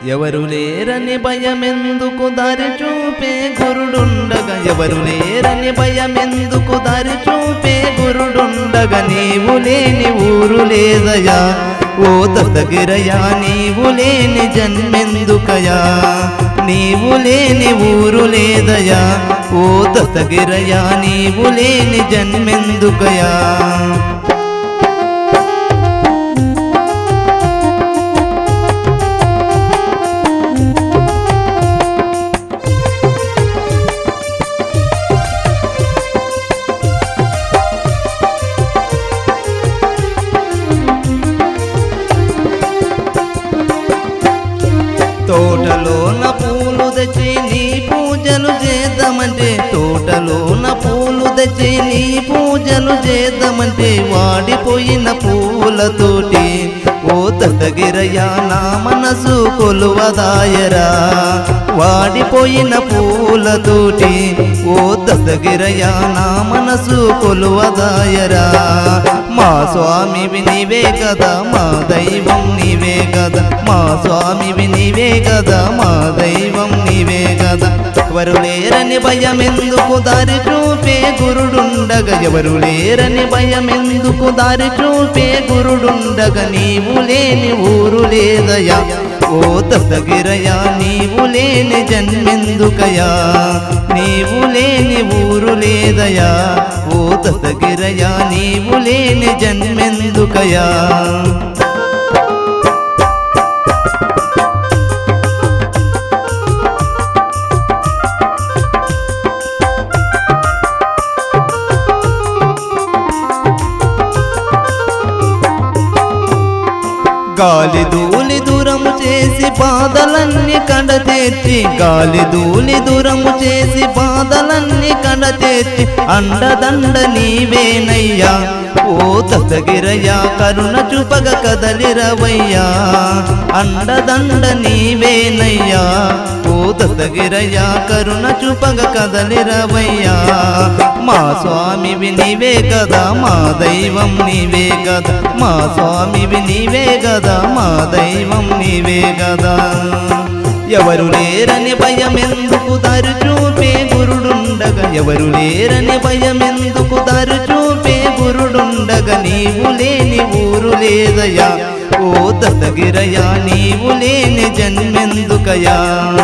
ఎవరు లేరని భయమెందుకు దారి చూపే గురుడుండగా ఎవరు లేరని భయమెందుకు దారి చూపే గురుడుండగా నీవు లేని ఊరు లేదయా ఓ దత్తగిరయా నీవు లేని జన్మెందుకయా నీవు లేని ఊరు లేదయా ఓ దత్తగిరయా నీవు లేని జన్మెందుకయా తోటలోన పూలు తెచ్చి నీ పూజలు చేద్దామంటే తోటలోన పూలు తెచ్చి నీ పూజలు చేద్దామంటే వాడిపోయిన పూలతోటి ఓ దత్తగిరయ్య నా మనసు కొలువదాయరా వాడిపోయిన పూలతోటి ఓ దత్తగిరయ్య నా మనసు కొలువదాయరా మా స్వామివి నీవే కదా మా దైవం నీవే కదా మా స్వామివి నీవే కదా మా దైవం నీవే కదా ఎవరు లేరని భయమెందుకు దారి చూపే గురుడుండగా ఎవరు లేరని భయమెందుకు దారి చూపే గురుడుండగా నీవు లేని ఊరు లేదయా ఓ దత్తగిరయా నీవు లేని జన్మెందుకయా నీవు లేని ఊరు లేదయా ఓ దత్తగిరయా నీవు లేని జన్మెందుకయా గాలి ధూళి దూరము చేసి బాధలన్నీ కడతేర్చి గాలి ధూళి దూరము చేసి బాధలన్నీ కడతేర్చి అండదండ నీవేనయ్యా ఓ దత్తగిరయ్యా కరుణ చూపగ కదలిరవయ్యా అండదండ నీవేనయ్యా ఓ దత్తగిరయ్యా కరుణ చూపగ కదలిరవయ్యా మా స్వామివి నీవే కదా మా దైవం నీవే కదా మా స్వామివి నీవే కదా మా దైవం నీవే కదా ఎవరు లేరని భయమెందుకు దారి చూపే గురుడుండగా ఎవరు లేరని భయమెందుకు దారి చూపే గురుడుండగా నీవు లేని ఊరు లేదయా ఓ దత్తగిరయా నీవు లేని జన్మెందుకయా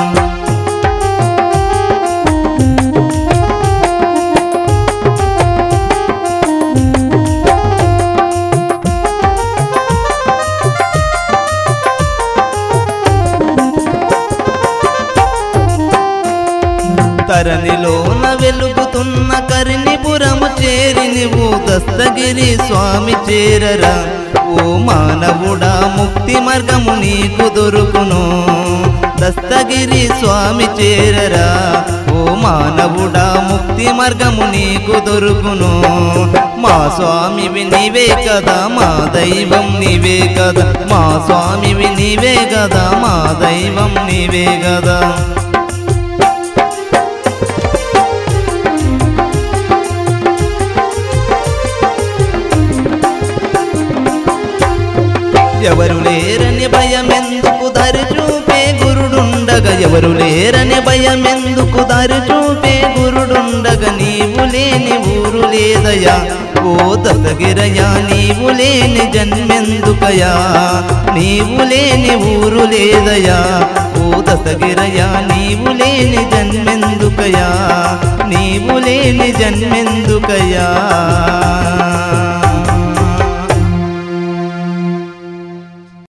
తరణిలోన వెలుగుతున్న కరినిపురము చేరి నువ్వు దస్తగిరి స్వామి చేరరా ఓ మానవుడా ముక్తి మార్గము నీకు దొరుకును దస్తగిరి స్వామి చేరరా ఓ మానవుడా ముక్తి మార్గము నీకు దొరుకును మా స్వామివి నీవే కదా మా దైవం నీవే కదా మా స్వామివి నీవే కదా మా దైవం నీవే కదా ఎవరు లేరని భయమెందుకు దారి చూపే గురుడుండగా ఎవరు లేరని భయమెందుకు దారి చూపే గురుడుండగా నీవు లేని ఊరు లేదయా ఓ దత్తగిరయా నీవు లేని జన్మెందుకయా నీవు లేని ఊరు లేదయా ఓ దత్తగిరయా నీవు లేని జన్మెందుకయా నీవు లేని జన్మెందుకయా